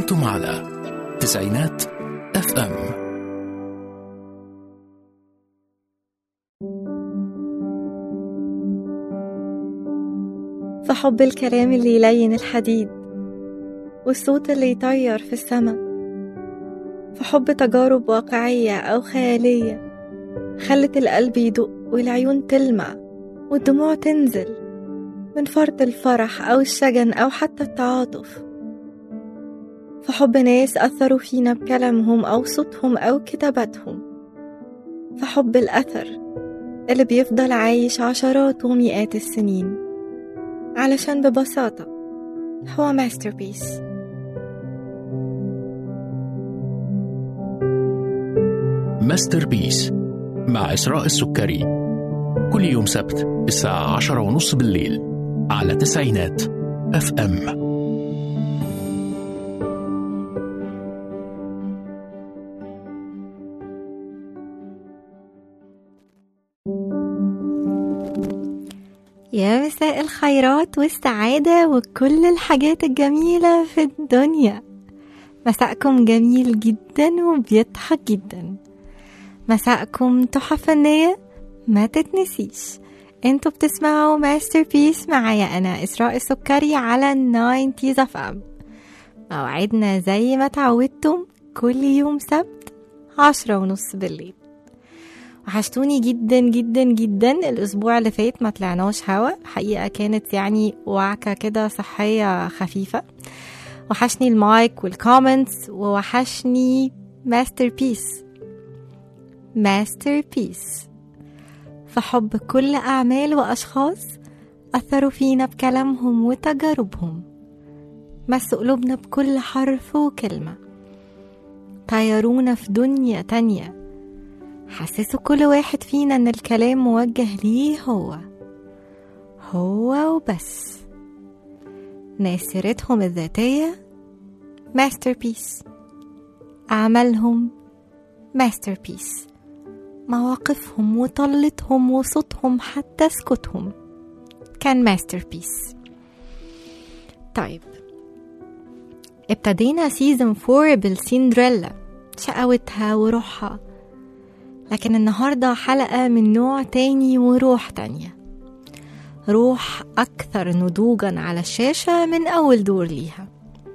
أنتم على تسعينات اف ام فحب الكلام اللي يلين الحديد والصوت اللي يطير في السما فحب تجارب واقعية أو خيالية خلت القلب يدق والعيون تلمع والدموع تنزل من فرط الفرح أو الشجن أو حتى التعاطف فحب ناس أثروا فينا بكلامهم أو صوتهم أو كتاباتهم فحب الأثر اللي بيفضل عايش عشرات ومئات السنين علشان ببساطة هو ماستربيس ماستر بيس مع إسراء السكري كل يوم سبت الساعة عشرة ونص بالليل على تسعينات اف ام يا مساء الخيرات والسعادة وكل الحاجات الجميلة في الدنيا مساءكم جميل جدا وبيضحك جدا مساءكم تحفة فنية ما تتنسيش انتوا بتسمعوا ماستر بيس معايا انا اسراء السكري على 90 اف ام موعدنا زي ما تعودتم كل يوم سبت عشرة ونص بالليل وحشتوني جدا جدا جدا الاسبوع اللي فات ما طلعناش هوا حقيقه كانت يعني وعكه كده صحيه خفيفه وحشني المايك والكومنتس ووحشني ماستر بيس ماستر بيس فحب كل اعمال واشخاص اثروا فينا بكلامهم وتجاربهم مسوا قلوبنا بكل حرف وكلمه طيرونا في دنيا تانيه حسسوا كل واحد فينا ان الكلام موجه ليه هو هو وبس ناس سيرتهم الذاتية ماستر بيس أعمالهم ماستر بيس مواقفهم وطلتهم وصوتهم حتى سكوتهم كان ماستر بيس طيب ابتدينا سيزن فور بالسيندريلا شقاوتها وروحها لكن النهاردة حلقة من نوع تاني وروح تانية روح أكثر نضوجا على الشاشة من أول دور ليها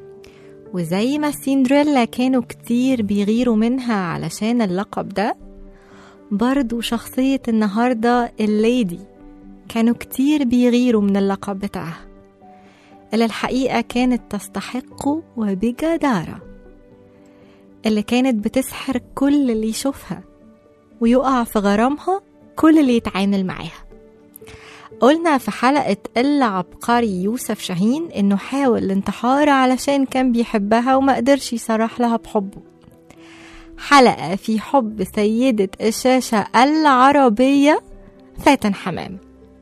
وزي ما سيندريلا كانوا كتير بيغيروا منها علشان اللقب ده برضو شخصية النهاردة الليدي كانوا كتير بيغيروا من اللقب بتاعها اللي الحقيقة كانت تستحقه وبجدارة اللي كانت بتسحر كل اللي يشوفها ويقع في غرامها كل اللي يتعامل معاها قلنا في حلقة العبقري يوسف شاهين إنه حاول الانتحار علشان كان بيحبها وما قدرش يصرح لها بحبه حلقة في حب سيدة الشاشة العربية فاتن حمام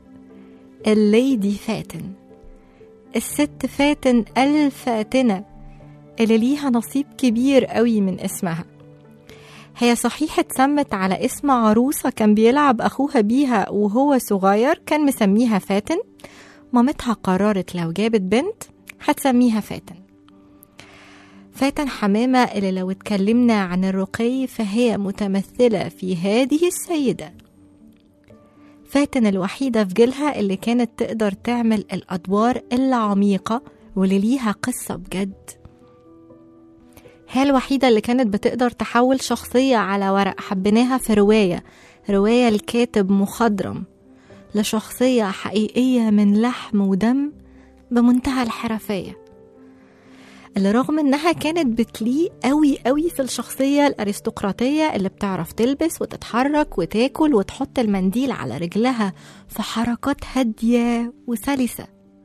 الليدي فاتن الست فاتن الفاتنة اللي ليها نصيب كبير قوي من اسمها هي صحيح اتسمت على اسم عروسة كان بيلعب أخوها بيها وهو صغير كان مسميها فاتن مامتها قررت لو جابت بنت هتسميها فاتن فاتن حمامة اللي لو اتكلمنا عن الرقي فهي متمثلة في هذه السيدة فاتن الوحيدة في جيلها اللي كانت تقدر تعمل الأدوار العميقة واللي ليها قصة بجد هي الوحيدة اللي كانت بتقدر تحول شخصية على ورق حبيناها في رواية رواية الكاتب مخضرم لشخصية حقيقية من لحم ودم بمنتهى الحرفية اللي رغم انها كانت بتليق قوي قوي في الشخصية الارستقراطية اللي بتعرف تلبس وتتحرك وتاكل وتحط المنديل على رجلها في حركات هادية وسلسة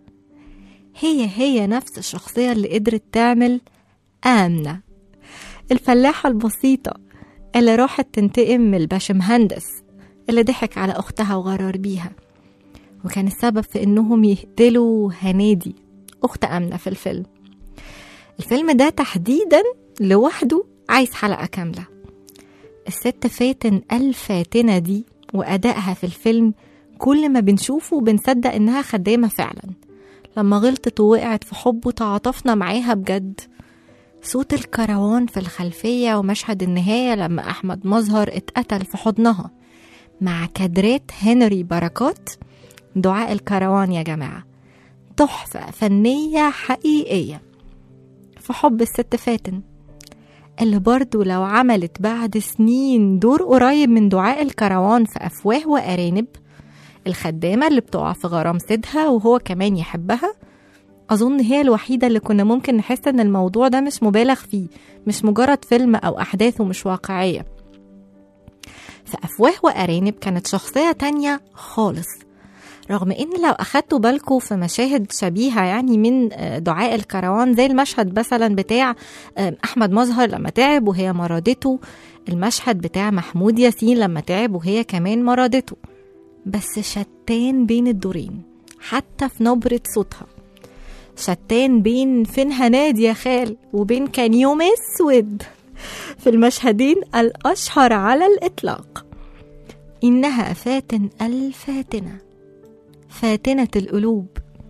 هي هي نفس الشخصية اللي قدرت تعمل آمنة الفلاحة البسيطة اللي راحت تنتقم من الباشمهندس اللي ضحك على أختها وغرر بيها وكان السبب في إنهم يقتلوا هنادي أخت آمنة في الفيلم الفيلم ده تحديدا لوحده عايز حلقة كاملة الست فاتن الفاتنة دي وأدائها في الفيلم كل ما بنشوفه بنصدق إنها خدامة فعلا لما غلطت ووقعت في حبه تعاطفنا معاها بجد صوت الكروان في الخلفية ومشهد النهاية لما أحمد مظهر اتقتل في حضنها مع كادرات هنري بركات دعاء الكروان يا جماعة تحفة فنية حقيقية في حب الست فاتن اللي برضو لو عملت بعد سنين دور قريب من دعاء الكروان في أفواه وأرانب الخدامة اللي بتقع في غرام سيدها وهو كمان يحبها أظن هي الوحيدة اللي كنا ممكن نحس إن الموضوع ده مش مبالغ فيه مش مجرد فيلم أو أحداثه مش واقعية في أفواه وأرانب كانت شخصية تانية خالص رغم ان لو اخدتوا بالكم في مشاهد شبيهه يعني من دعاء الكروان زي المشهد مثلا بتاع احمد مظهر لما تعب وهي مرضته المشهد بتاع محمود ياسين لما تعب وهي كمان مرضته بس شتان بين الدورين حتى في نبره صوتها شتان بين فين هناد يا خال وبين كان يوم اسود في المشهدين الاشهر على الاطلاق انها فاتن الفاتنه فاتنة القلوب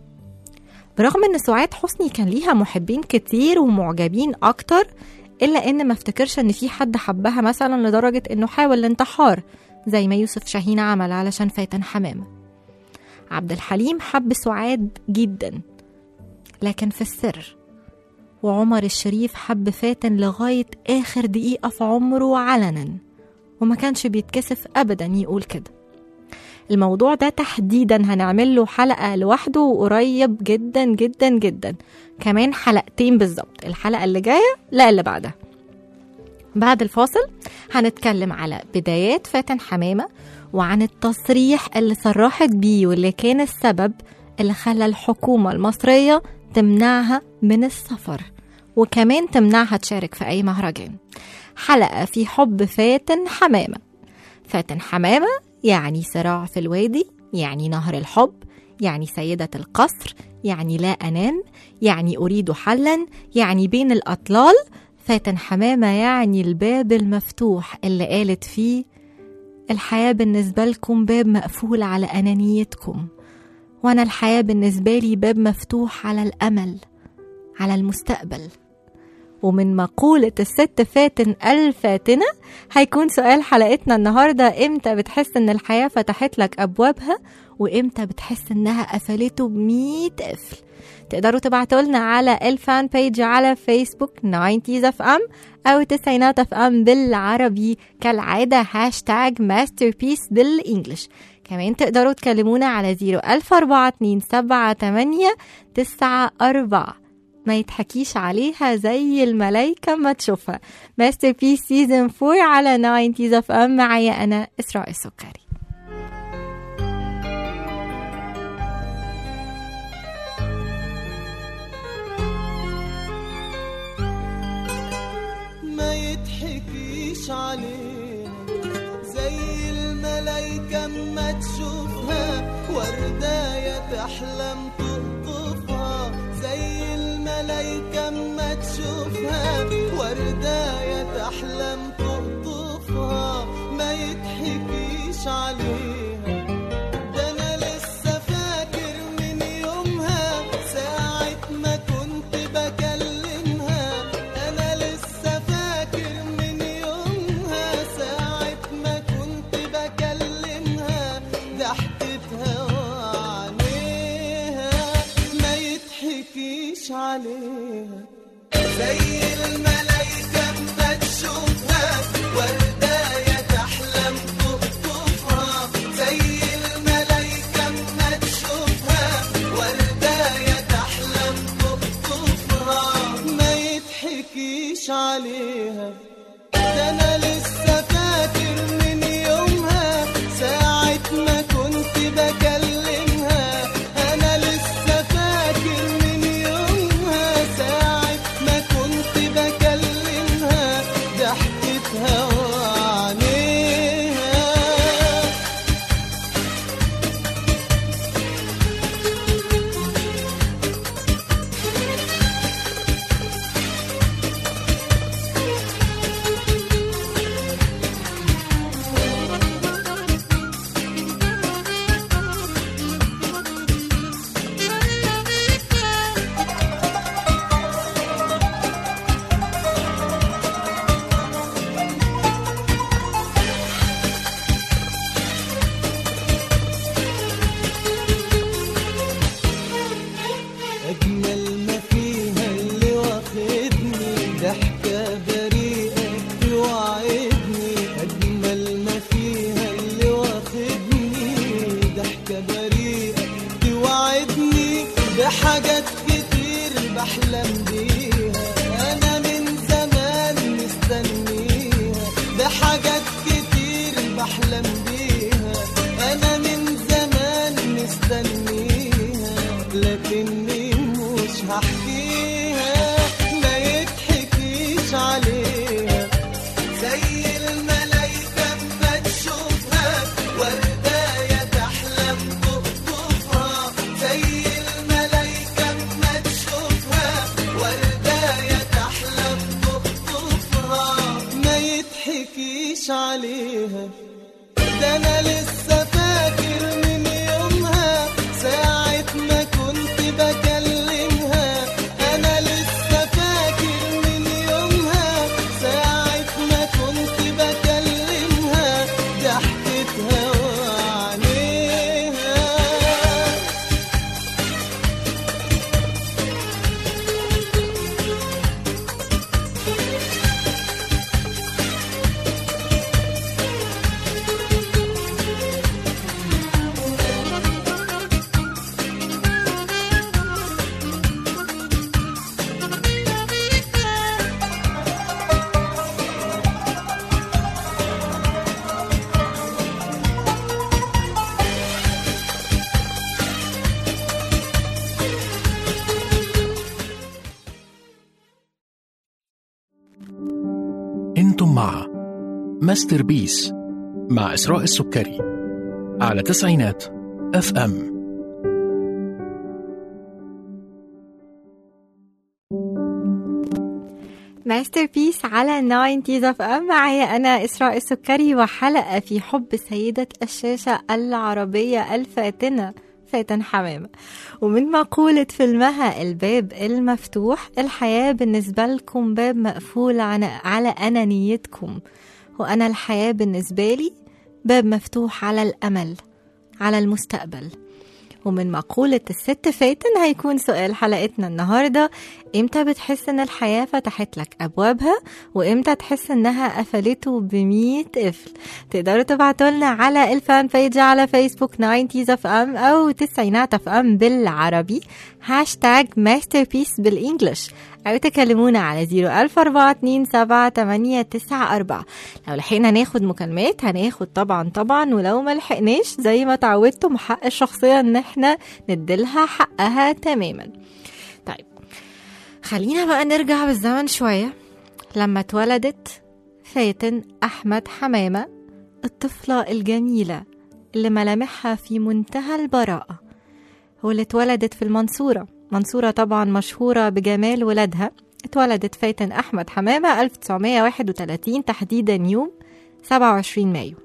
برغم ان سعاد حسني كان ليها محبين كتير ومعجبين اكتر الا ان ما افتكرش ان في حد حبها مثلا لدرجة انه حاول الانتحار زي ما يوسف شاهين عمل علشان فاتن حمامة عبد الحليم حب سعاد جدا لكن في السر وعمر الشريف حب فاتن لغاية آخر دقيقة في عمره علنا وما كانش بيتكسف أبدا يقول كده الموضوع ده تحديدا هنعمل له حلقة لوحده قريب جدا جدا جدا كمان حلقتين بالظبط الحلقة اللي جاية لا اللي بعدها بعد الفاصل هنتكلم على بدايات فاتن حمامة وعن التصريح اللي صرحت بيه واللي كان السبب اللي خلى الحكومة المصرية تمنعها من السفر وكمان تمنعها تشارك في أي مهرجان حلقة في حب فاتن حمامة فاتن حمامة يعني صراع في الوادي يعني نهر الحب يعني سيدة القصر يعني لا أنام يعني أريد حلا يعني بين الأطلال فاتن حمامة يعني الباب المفتوح اللي قالت فيه الحياة بالنسبة لكم باب مقفول على أنانيتكم وأنا الحياة بالنسبة لي باب مفتوح على الأمل على المستقبل ومن مقولة الست فاتن الفاتنة هيكون سؤال حلقتنا النهاردة امتى بتحس ان الحياة فتحت لك ابوابها وامتى بتحس انها قفلته بمية قفل تقدروا تبعتوا لنا على الفان بيج على فيسبوك 90 اف ام او تسعينات اف ام بالعربي كالعادة هاشتاج ماستر بيس بالانجلش كمان تقدروا تكلمونا على 0142789 ما يتحكيش عليها زي الملايكة ما تشوفها ماستر بيس سيزن 4 على 90 اف ام معايا أنا إسراء السكري ما يتحكيش عليها زي الملايكة اما تشوفها ورداية تحلم تقطفها زي الملايكة اما تشوفها ورداية تحلم تقطفها ما يتحكيش عليها ده انا لسه فاكر من يومها ساعة ما كنت بكلمها انا لسه فاكر من يومها ساعة ما كنت بكلمها ضحكتها وعينيها ما يتحكيش عليها زي الملايكة ما تشوفها ورداية تحلم تقطفها زي الملايكة ما تشوفها ورداية تحلم تقطفها ما يتحكيش عليها ده انا لسه فاكر من يومها ساعة ما كنت بكلمها انا لسه فاكر من يومها ساعة ما كنت بكلمها ضحكتها وعينيها حاجات كتير بحلم بيها انا من زمان مستنيها ده حاجات كتير بحلم بيها انا من زمان مستنيها لكني مش هحكيها ما يضحكيش عليها زي الملايكة اما تشوفها ورداية تحلم تخطفها زي الملايكة اما تشوفها ورداية تحلم تخطفها ما يضحكيش عليها ده انا لسه فاكر من يومها ساعة ما كنت بكلمها انا لسه فاكر من يومها ساعة ما كنت بكلمها ضحكتها وعينيها انتم مع ماستر بيس مع إسراء السكري على تسعينات اف ام ماستر بيس على 90 اوف ام معايا انا اسراء السكري وحلقه في حب سيده الشاشه العربيه الفاتنه فاتن حمامه ومن مقوله فيلمها الباب المفتوح الحياه بالنسبه لكم باب مقفول عن على انانيتكم وانا الحياه بالنسبه لي باب مفتوح على الامل على المستقبل ومن مقولة الست فاتن هيكون سؤال حلقتنا النهاردة امتى بتحس ان الحياة فتحت لك ابوابها وامتى تحس انها قفلته بمية قفل تقدروا تبعتوا لنا على الفان بيج على فيسبوك 90 اف ام او تسعينات اف ام بالعربي هاشتاج ماستر بيس بالانجلش او تكلمونا على 00427 لو لحقنا ناخد مكالمات هناخد طبعا طبعا ولو ما لحقناش زي ما تعودتم حق الشخصية ان احنا نديلها حقها تماما طيب خلينا بقى نرجع بالزمن شوية لما اتولدت فاتن أحمد حمامة الطفلة الجميلة اللي ملامحها في منتهى البراءة واللي اتولدت في المنصورة منصورة طبعا مشهورة بجمال ولادها اتولدت فاتن أحمد حمامة 1931 تحديدا يوم 27 مايو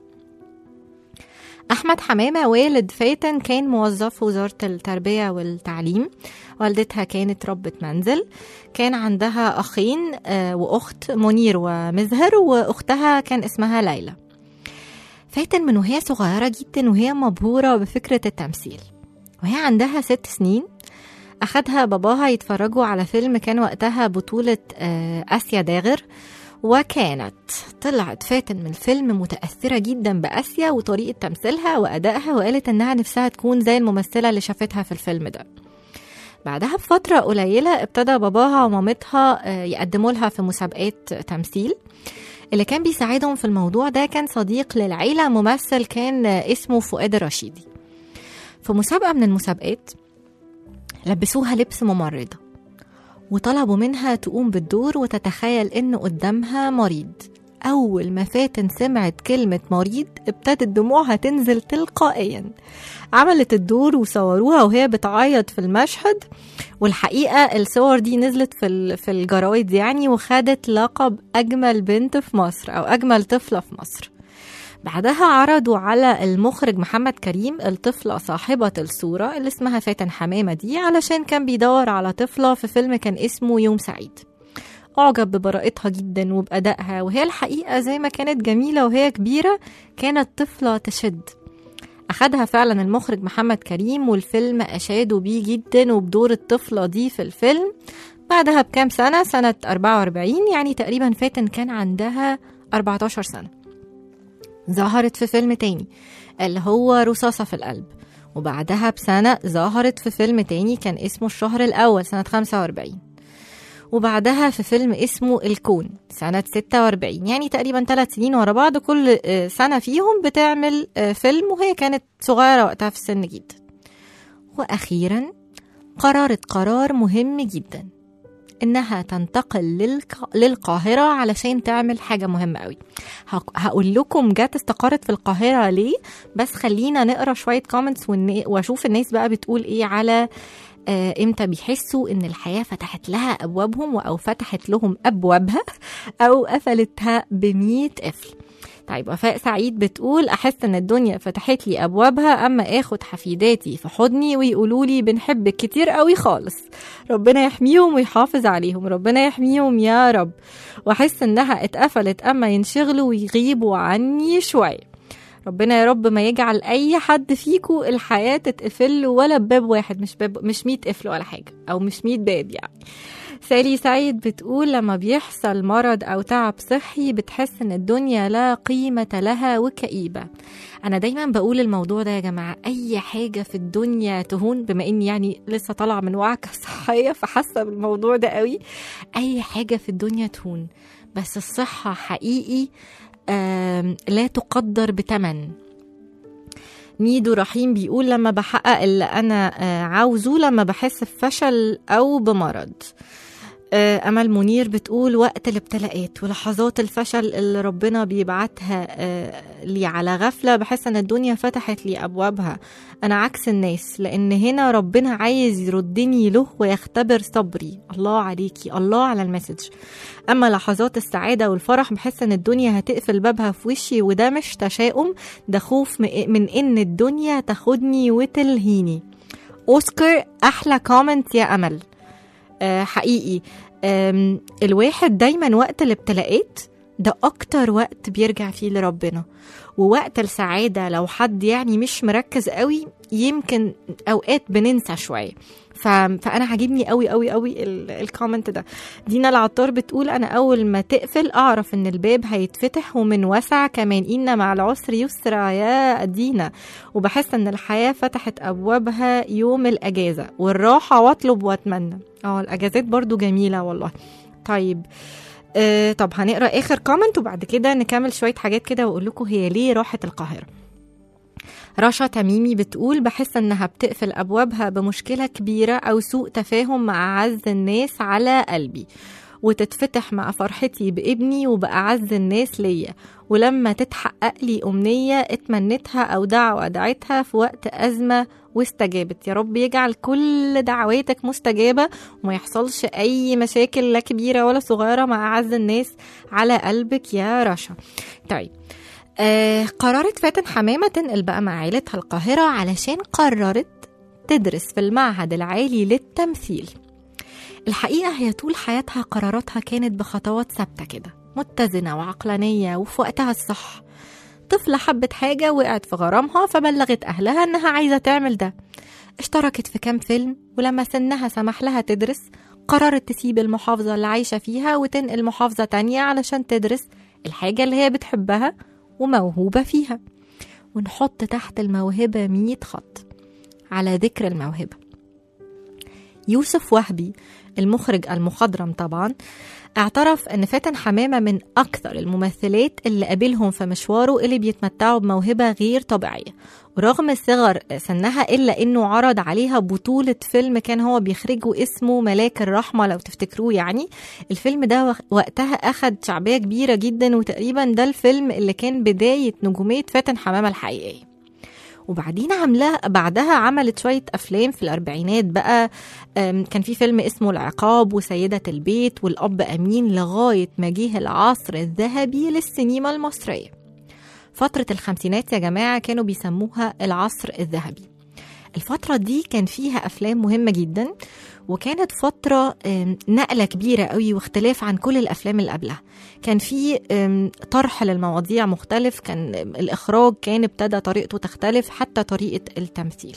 أحمد حمامة والد فاتن كان موظف في وزارة التربية والتعليم والدتها كانت ربة منزل كان عندها أخين آه، وأخت منير ومزهر وأختها كان اسمها ليلى فاتن من وهي صغيرة جدا وهي مبهورة بفكرة التمثيل وهي عندها ست سنين أخدها باباها يتفرجوا على فيلم كان وقتها بطولة آه، آسيا داغر وكانت طلعت فاتن من الفيلم متأثرة جدا بآسيا وطريقة تمثيلها وأدائها وقالت إنها نفسها تكون زي الممثلة اللي شافتها في الفيلم ده بعدها بفترة قليلة ابتدى باباها ومامتها آه، يقدموا لها في مسابقات تمثيل اللي كان بيساعدهم في الموضوع ده كان صديق للعيلة ممثل كان آه، اسمه فؤاد الرشيدي في مسابقة من المسابقات لبسوها لبس ممرضة وطلبوا منها تقوم بالدور وتتخيل إن قدامها مريض أول ما فاتن سمعت كلمة مريض ابتدت دموعها تنزل تلقائيا عملت الدور وصوروها وهي بتعيط في المشهد والحقيقة الصور دي نزلت في ال- في الجرايد يعني وخدت لقب أجمل بنت في مصر أو أجمل طفلة في مصر بعدها عرضوا على المخرج محمد كريم الطفلة صاحبة الصورة اللي اسمها فاتن حمامة دي علشان كان بيدور على طفلة في فيلم كان اسمه يوم سعيد أعجب ببراءتها جدا وبأدائها وهي الحقيقة زي ما كانت جميلة وهي كبيرة كانت طفلة تشد أخدها فعلا المخرج محمد كريم والفيلم أشادوا بيه جدا وبدور الطفلة دي في الفيلم بعدها بكام سنة سنة 44 يعني تقريبا فاتن كان عندها 14 سنة ظهرت في فيلم تاني اللي هو رصاصة في القلب وبعدها بسنة ظهرت في فيلم تاني كان اسمه الشهر الأول سنة 45 وبعدها في فيلم اسمه الكون سنة 46 يعني تقريبا ثلاث سنين ورا بعض كل آه، سنة فيهم بتعمل آه، فيلم وهي كانت صغيرة وقتها في السن جدا وأخيرا قررت قرار مهم جدا إنها تنتقل للق... للقاهرة علشان تعمل حاجة مهمة قوي هق- هقول لكم جت استقرت في القاهرة ليه بس خلينا نقرا شوية كومنتس واشوف الناس بقى بتقول ايه على آه، امتى بيحسوا ان الحياه فتحت لها ابوابهم او فتحت لهم ابوابها او قفلتها بمية قفل طيب وفاء سعيد بتقول احس ان الدنيا فتحت لي ابوابها اما اخد حفيداتي في حضني ويقولوا لي بنحبك كتير قوي خالص ربنا يحميهم ويحافظ عليهم ربنا يحميهم يا رب واحس انها اتقفلت اما ينشغلوا ويغيبوا عني شويه ربنا يا رب ما يجعل اي حد فيكو الحياه تتقفل له ولا بباب واحد مش باب مش 100 قفل ولا حاجه او مش 100 باب يعني سالي سعيد بتقول لما بيحصل مرض او تعب صحي بتحس ان الدنيا لا قيمه لها وكئيبه انا دايما بقول الموضوع ده يا جماعه اي حاجه في الدنيا تهون بما اني يعني لسه طالعه من وعكه صحيه فحاسه بالموضوع ده قوي اي حاجه في الدنيا تهون بس الصحه حقيقي آم، لا تقدر بتمن ميدو رحيم بيقول لما بحقق اللي انا آه، عاوزه لما بحس بفشل او بمرض آه، امل منير بتقول وقت الابتلاءات ولحظات الفشل اللي ربنا بيبعتها آه، لي على غفله بحس ان الدنيا فتحت لي ابوابها انا عكس الناس لان هنا ربنا عايز يردني له ويختبر صبري الله عليكي الله على المسج اما لحظات السعاده والفرح بحس ان الدنيا هتقفل بابها في وشي وده مش تشاؤم ده خوف م- من ان الدنيا تاخدني وتلهيني اوسكار احلى كومنت يا امل آه حقيقي آم، الواحد دايما وقت الابتلاءات ده اكتر وقت بيرجع فيه لربنا ووقت السعادة لو حد يعني مش مركز قوي يمكن اوقات بننسى شوية ف... فانا عاجبني قوي قوي قوي ال- الكومنت ده دينا العطار بتقول انا اول ما تقفل اعرف ان الباب هيتفتح ومن وسع كمان ان مع العسر يسرا يا دينا وبحس ان الحياه فتحت ابوابها يوم الاجازه والراحه واطلب واتمنى اه الاجازات برضو جميله والله طيب آه طب هنقرا اخر كومنت وبعد كده نكمل شويه حاجات كده واقول لكم هي ليه راحت القاهره رشا تميمي بتقول بحس انها بتقفل ابوابها بمشكله كبيره او سوء تفاهم مع اعز الناس على قلبي وتتفتح مع فرحتي بابني وبأعز الناس ليا ولما تتحقق لي أمنية اتمنتها أو دعوة دعيتها في وقت أزمة واستجابت يا رب يجعل كل دعواتك مستجابة وما يحصلش أي مشاكل لا كبيرة ولا صغيرة مع أعز الناس على قلبك يا رشا طيب آه قررت فاتن حمامة تنقل بقى مع عيلتها القاهرة علشان قررت تدرس في المعهد العالي للتمثيل الحقيقة هي طول حياتها قراراتها كانت بخطوات ثابتة كده متزنة وعقلانية وفي وقتها الصح طفلة حبت حاجة وقعت في غرامها فبلغت أهلها إنها عايزة تعمل ده اشتركت في كام فيلم ولما سنها سمح لها تدرس قررت تسيب المحافظة اللي عايشة فيها وتنقل محافظة تانية علشان تدرس الحاجة اللي هي بتحبها وموهوبة فيها ونحط تحت الموهبة مية خط على ذكر الموهبة يوسف وهبي المخرج المخضرم طبعا اعترف ان فاتن حمامه من اكثر الممثلات اللي قابلهم في مشواره اللي بيتمتعوا بموهبه غير طبيعيه ورغم صغر سنها الا انه عرض عليها بطوله فيلم كان هو بيخرجه اسمه ملاك الرحمه لو تفتكروه يعني الفيلم ده وقتها اخد شعبيه كبيره جدا وتقريبا ده الفيلم اللي كان بدايه نجوميه فاتن حمامه الحقيقيه وبعدين عاملاه بعدها عملت شوية أفلام في الأربعينات بقى كان في فيلم اسمه العقاب وسيدة البيت والأب أمين لغاية ما جه العصر الذهبي للسينما المصرية فترة الخمسينات يا جماعة كانوا بيسموها العصر الذهبي الفترة دي كان فيها أفلام مهمة جدا وكانت فترة نقلة كبيرة قوي واختلاف عن كل الأفلام اللي قبلها كان في طرح للمواضيع مختلف كان الإخراج كان ابتدى طريقته تختلف حتى طريقة التمثيل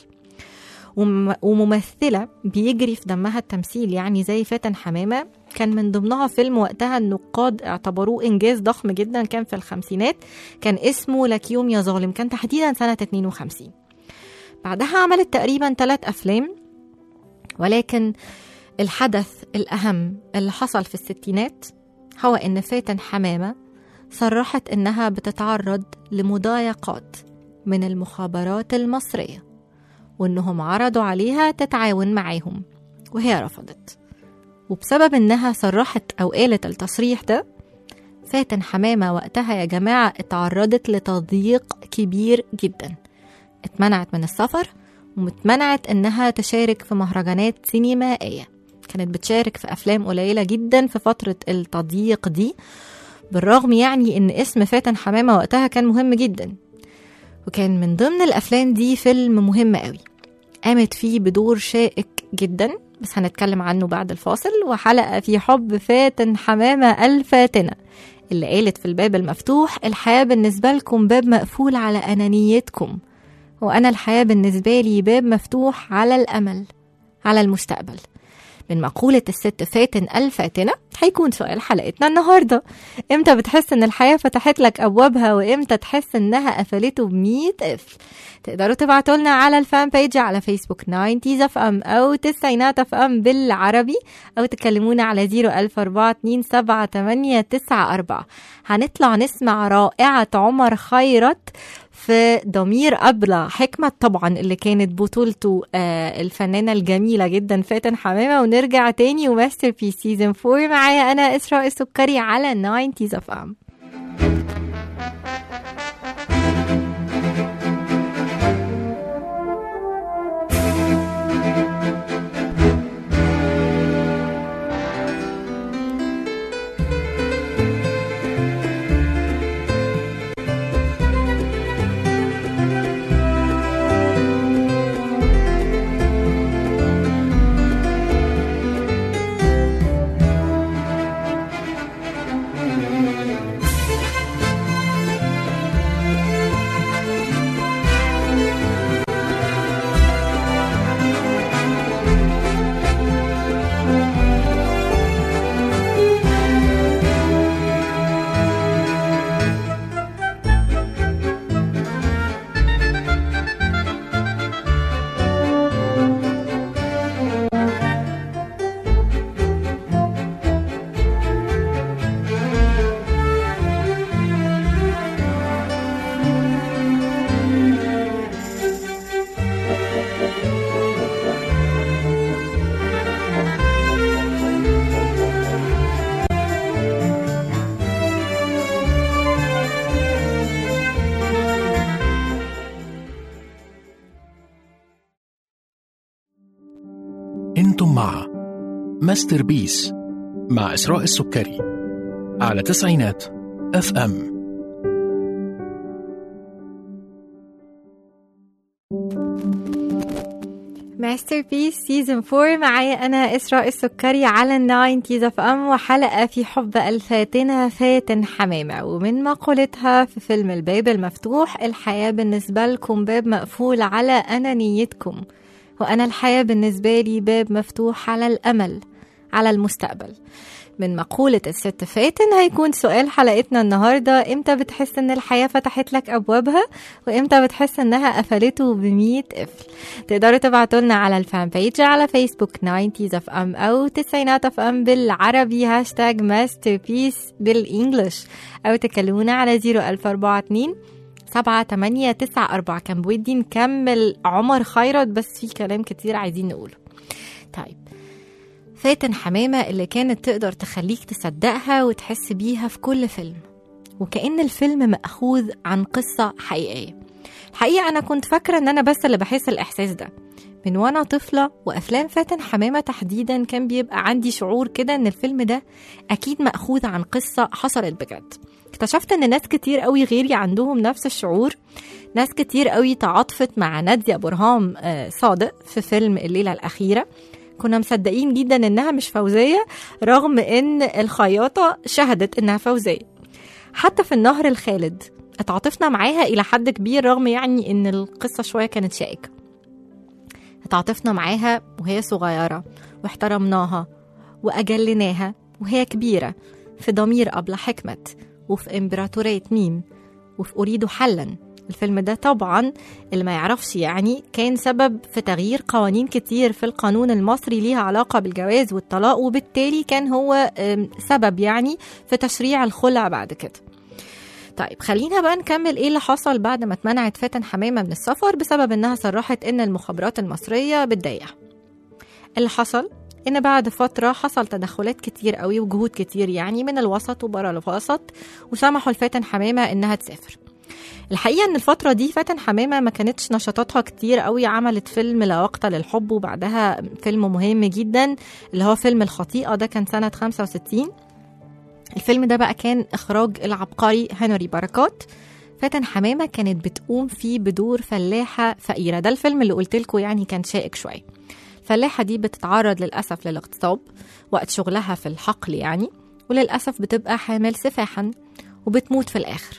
وممثلة بيجري في دمها التمثيل يعني زي فاتن حمامة كان من ضمنها فيلم وقتها النقاد اعتبروه إنجاز ضخم جدا كان في الخمسينات كان اسمه لك يوم يا ظالم كان تحديدا سنة 52 بعدها عملت تقريبا ثلاث أفلام ولكن الحدث الأهم اللي حصل في الستينات هو إن فاتن حمامة صرحت إنها بتتعرض لمضايقات من المخابرات المصرية وإنهم عرضوا عليها تتعاون معاهم وهي رفضت وبسبب إنها صرحت أو قالت التصريح ده فاتن حمامة وقتها يا جماعة اتعرضت لتضييق كبير جدا اتمنعت من السفر واتمنعت إنها تشارك في مهرجانات سينمائية كانت بتشارك في أفلام قليلة جدا في فترة التضييق دي بالرغم يعني إن اسم فاتن حمامة وقتها كان مهم جدا وكان من ضمن الأفلام دي فيلم مهم قوي قامت فيه بدور شائك جدا بس هنتكلم عنه بعد الفاصل وحلقة في حب فاتن حمامة الفاتنة اللي قالت في الباب المفتوح الحياة بالنسبة لكم باب مقفول على أنانيتكم وأنا الحياة بالنسبة لي باب مفتوح على الأمل على المستقبل من مقولة الست فاتن الفاتنة هيكون سؤال حلقتنا النهاردة امتى بتحس ان الحياة فتحت لك ابوابها وامتى تحس انها قفلته بمية قفل تقدروا تبعتوا لنا على الفان بيج على فيسبوك 90 اف ام او تسعينات اف ام بالعربي او تكلمونا على 014278994 هنطلع نسمع رائعة عمر خيرت في ضمير أبلة حكمة طبعا اللي كانت بطولته آه الفنانة الجميلة جدا فاتن حمامة ونرجع تاني وماستر بي سيزون 4 معايا أنا إسراء السكري على 90 اف ام انتم مع ماستر بيس مع إسراء السكري على تسعينات اف ام ماستر بيس سيزون 4 معايا انا اسراء السكري على الناينتيز اف ام وحلقه في حب الفاتنه فاتن حمامه ومن مقولتها في فيلم الباب المفتوح الحياه بالنسبه لكم باب مقفول على انانيتكم وانا الحياه بالنسبه لي باب مفتوح على الامل على المستقبل من مقولة الست فاتن هيكون سؤال حلقتنا النهاردة امتى بتحس ان الحياة فتحت لك ابوابها وامتى بتحس انها قفلته بمية قفل تقدروا تبعتوا لنا على الفان بيج على فيسبوك 90 اف ام او تسعينات اف ام بالعربي هاشتاج ماستر بيس بالانجلش او تكلمونا على 00442 سبعة تمانية تسعة أربعة كان بودي نكمل عمر خيرت بس في كلام كتير عايزين نقوله طيب فاتن حمامة اللي كانت تقدر تخليك تصدقها وتحس بيها في كل فيلم وكأن الفيلم مأخوذ عن قصة حقيقية الحقيقة أنا كنت فاكرة إن أنا بس اللي بحس الإحساس ده من وأنا طفلة وأفلام فاتن حمامة تحديدا كان بيبقى عندي شعور كده إن الفيلم ده أكيد مأخوذ عن قصة حصلت بجد اكتشفت ان ناس كتير قوي غيري عندهم نفس الشعور ناس كتير قوي تعاطفت مع نادية برهام آه، صادق في فيلم الليلة الأخيرة كنا مصدقين جدا انها مش فوزية رغم ان الخياطة شهدت انها فوزية حتى في النهر الخالد اتعاطفنا معاها الى حد كبير رغم يعني ان القصة شوية كانت شائكة اتعاطفنا معاها وهي صغيرة واحترمناها وأجلناها وهي كبيرة في ضمير أبلة حكمت وفي إمبراطورية ميم وفي أريد حلا الفيلم ده طبعا اللي ما يعرفش يعني كان سبب في تغيير قوانين كتير في القانون المصري ليها علاقة بالجواز والطلاق وبالتالي كان هو آم، سبب يعني في تشريع الخلع بعد كده طيب خلينا بقى نكمل ايه اللي حصل بعد ما اتمنعت فاتن حمامة من السفر بسبب انها صرحت ان المخابرات المصرية بتضايقها اللي حصل ان بعد فترة حصل تدخلات كتير قوي وجهود كتير يعني من الوسط وبره الوسط وسمحوا لفاتن حمامة انها تسافر الحقيقة ان الفترة دي فاتن حمامة ما كانتش نشاطاتها كتير قوي عملت فيلم لا وقت للحب وبعدها فيلم مهم جدا اللي هو فيلم الخطيئة ده كان سنة 65 الفيلم ده بقى كان إخراج العبقري هنري بركات فاتن حمامة كانت بتقوم فيه بدور فلاحة فقيرة ده الفيلم اللي قلت لكم يعني كان شائك شوية الفلاحة دي بتتعرض للأسف للاغتصاب وقت شغلها في الحقل يعني وللأسف بتبقى حامل سفاحا وبتموت في الآخر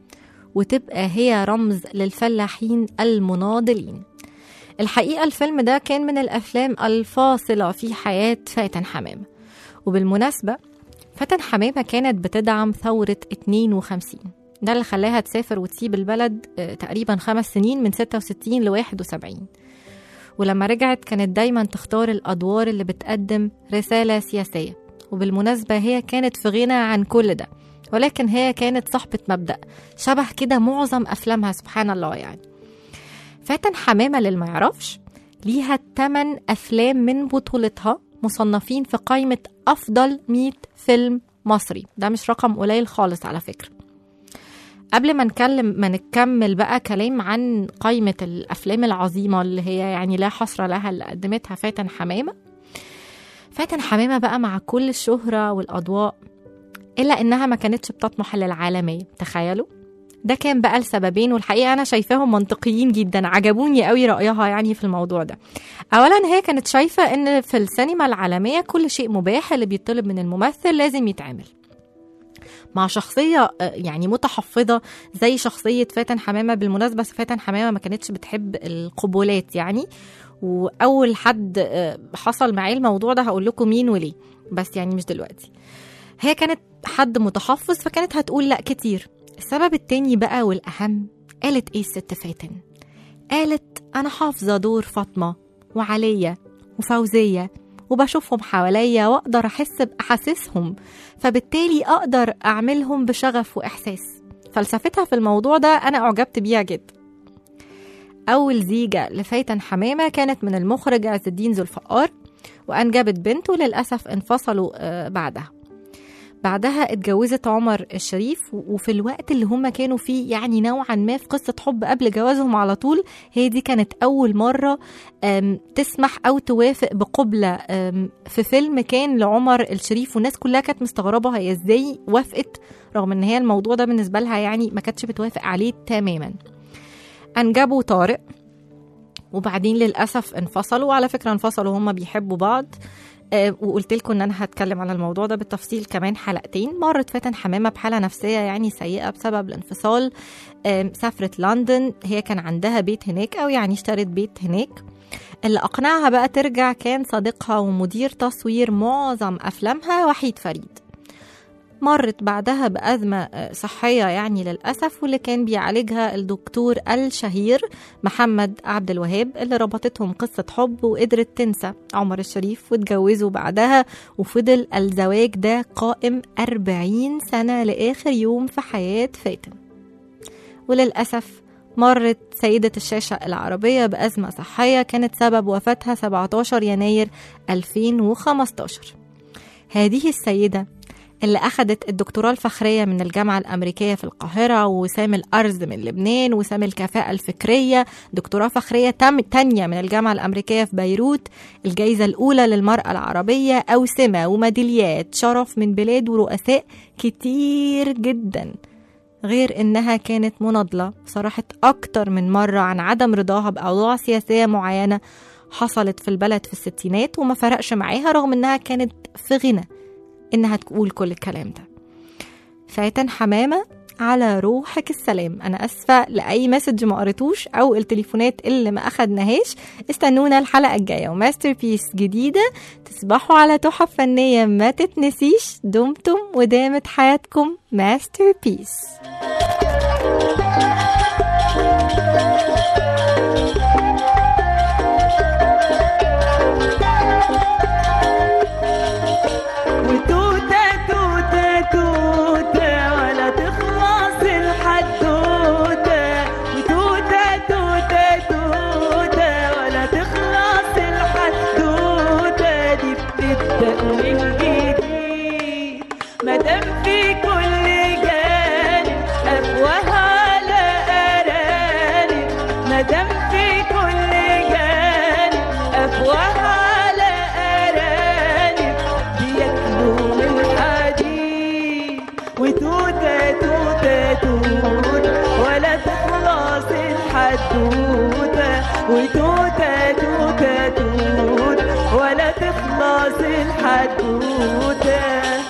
وتبقى هي رمز للفلاحين المناضلين الحقيقة الفيلم ده كان من الأفلام الفاصلة في حياة فاتن حمامة وبالمناسبة فاتن حمامة كانت بتدعم ثورة 52 ده اللي خلاها تسافر وتسيب البلد آه، تقريبا خمس سنين من 66 ل 71 ولما رجعت كانت دايما تختار الأدوار اللي بتقدم رسالة سياسية وبالمناسبة هي كانت في غنى عن كل ده ولكن هي كانت صاحبة مبدأ شبه كده معظم أفلامها سبحان الله يعني فاتن حمامة للي ما يعرفش ليها 8 أفلام من بطولتها مصنفين في قائمة أفضل 100 فيلم مصري ده مش رقم قليل خالص على فكرة قبل ما نتكلم ما نكمل بقى كلام عن قائمة الأفلام العظيمة اللي هي يعني لا حصر لها اللي قدمتها فاتن حمامة فاتن حمامة بقى مع كل الشهرة والأضواء إلا إنها ما كانتش بتطمح للعالمية تخيلوا ده كان بقى لسببين والحقيقة أنا شايفاهم منطقيين جدا عجبوني قوي رأيها يعني في الموضوع ده أولا هي كانت شايفة إن في السينما العالمية كل شيء مباح اللي بيطلب من الممثل لازم يتعمل مع شخصية آه، يعني متحفظة زي شخصية فاتن حمامة بالمناسبة فاتن حمامة ما كانتش بتحب القبولات يعني وأول حد آه، حصل معاه الموضوع ده هقول لكم مين وليه بس يعني مش دلوقتي هي كانت حد متحفظ فكانت هتقول لا كتير السبب التاني بقى والأهم قالت إيه الست فاتن قالت أنا حافظة دور فاطمة وعلية وفوزية وبشوفهم حواليا وأقدر أحس بأحاسيسهم فبالتالي أقدر أعملهم بشغف وإحساس فلسفتها في الموضوع ده أنا أعجبت بيها جدا أول زيجة لفاتن حمامة كانت من المخرج عز الدين ذو الفقار وأنجبت بنت وللأسف انفصلوا آه، بعدها بعدها اتجوزت عمر الشريف و- وفي الوقت اللي هم كانوا فيه يعني نوعا ما في قصة حب قبل جوازهم على طول هي دي كانت أول مرة أم، تسمح أو توافق بقبلة أم، في فيلم كان لعمر الشريف والناس كلها كانت مستغربة هي ازاي وافقت رغم ان هي الموضوع ده بالنسبة لها يعني ما كانتش بتوافق عليه تماما أنجبوا طارق وبعدين للأسف انفصلوا وعلى فكرة انفصلوا هم بيحبوا بعض آه، وقلت لكم ان انا هتكلم على الموضوع ده بالتفصيل كمان حلقتين مرت فاتن حمامه بحاله نفسيه يعني سيئه بسبب الانفصال آم، سافرت لندن هي كان عندها بيت هناك او يعني اشترت بيت هناك اللي اقنعها بقى ترجع كان صديقها ومدير تصوير معظم افلامها وحيد فريد مرت بعدها بأزمة آه، صحية يعني للأسف واللي كان بيعالجها الدكتور الشهير محمد عبد الوهاب اللي ربطتهم قصة حب وقدرت تنسى عمر الشريف واتجوزوا بعدها وفضل الزواج ده قائم 40 سنة لآخر يوم في حياة فاتن وللأسف مرت سيدة الشاشة العربية بأزمة صحية كانت سبب وفاتها 17 يناير 2015 هذه السيدة اللي أخدت الدكتوراه الفخرية من الجامعة الأمريكية في القاهرة وسام الأرز من لبنان وسام الكفاءة الفكرية دكتوراه فخرية تم تانية من الجامعة الأمريكية في بيروت الجائزة الأولى للمرأة العربية أوسمة وميداليات شرف من بلاد ورؤساء كتير جدا غير إنها كانت مناضلة صرحت أكتر من مرة عن عدم رضاها بأوضاع سياسية معينة حصلت في البلد في الستينات وما فرقش معاها رغم إنها كانت في غنى إنها تقول كل الكلام ده فاتن حمامة على روحك السلام أنا أسفة لأي مسج ما قريتوش أو التليفونات اللي ما أخدناهاش استنونا الحلقة الجاية وماستر بيس جديدة تصبحوا على تحف فنية ما تتنسيش دمتم ودامت حياتكم ماستر بيس وتوتة توتة توتة ولا تخلص الحدوتة وتوتة توتة توتة ولا تخلص الحدوتة دي بتبدأ من جديد مادام في كل جانب أفواه على أرانب مادام في كل جانب أفواه على أرانب بياكلوا من حديد وتوتة توتة توت ولا تخلص الحدوتة وتوتة توتة توت ولا تخلص الحدوتة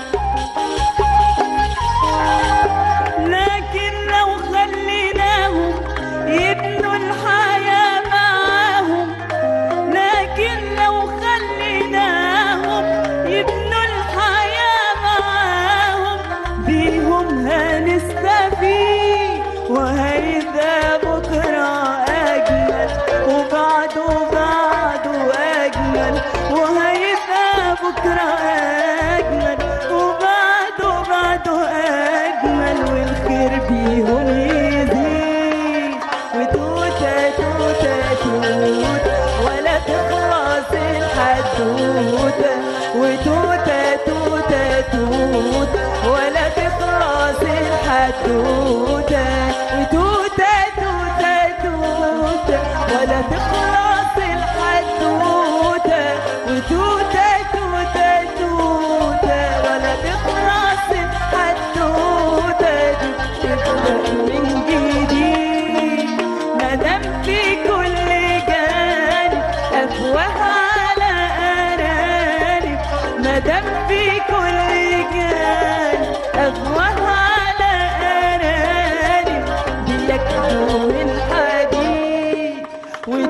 لكن لو خليناهم يبنوا الحياة معاهم لكن لو خليناهم يبنوا الحياة معاهم بيهم هنستفيد وهيبقى بكرة أجمل وبعده بعده أجمل وهيبقى بكرة أجمل وبعده بعده أجمل والخير بيهم يزيد وتوتة توتة توت ولا تخلص الحدوتة وتوتة توتة توت ولا تخلص الحدوتة وتوتة توتة توت ولا تخلص الحدوتة وتوتة توتة توت ولا تخلص الحدوتة دي بتبدأ من جديد مادام في كل جانب أفواه على أرانب مادام في كل جانب أفواه على أرانب بياكلوا من حديد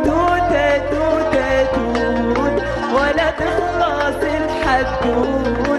وتوتة توتة توت ولا تخلص الحدود